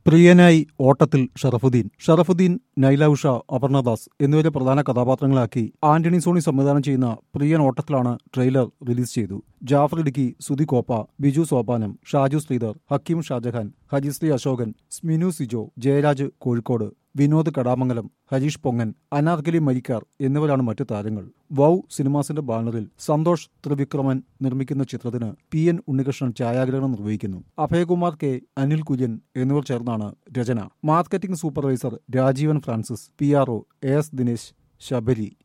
പ്രിയനായി ഓട്ടത്തിൽ ഷറഫുദ്ദീൻ ഷറഫുദ്ദീൻ നൈല ഉഷ അപർണദാസ് എന്നിവരെ പ്രധാന കഥാപാത്രങ്ങളാക്കി ആന്റണി സോണി സംവിധാനം ചെയ്യുന്ന പ്രിയൻ ഓട്ടത്തിലാണ് ട്രെയിലർ റിലീസ് ചെയ്തു ജാഫർ ഇടുക്കി സുധി കോപ്പ ബിജു സോപാനം ഷാജു ശ്രീധർ ഹക്കീം ഷാജഹാൻ ഹജിശ്രീ അശോകൻ സ്മിനു സിജോ ജയരാജ് കോഴിക്കോട് വിനോദ് കടാമംഗലം ഹരീഷ് പൊങ്ങൻ അനാർക്കലി മരിക്കാർ എന്നിവരാണ് മറ്റു താരങ്ങൾ വൗ സിനിമാസിന്റെ ബാനറിൽ സന്തോഷ് ത്രിവിക്രമൻ നിർമ്മിക്കുന്ന ചിത്രത്തിന് പി എൻ ഉണ്ണികൃഷ്ണൻ ഛായാഗ്രഹണം നിർവഹിക്കുന്നു അഭയകുമാർ കെ അനിൽ കുര്യൻ എന്നിവർ ചേർന്നാണ് രചന marketing supervisor Rajeevan Francis P R O A S Dinesh Sabari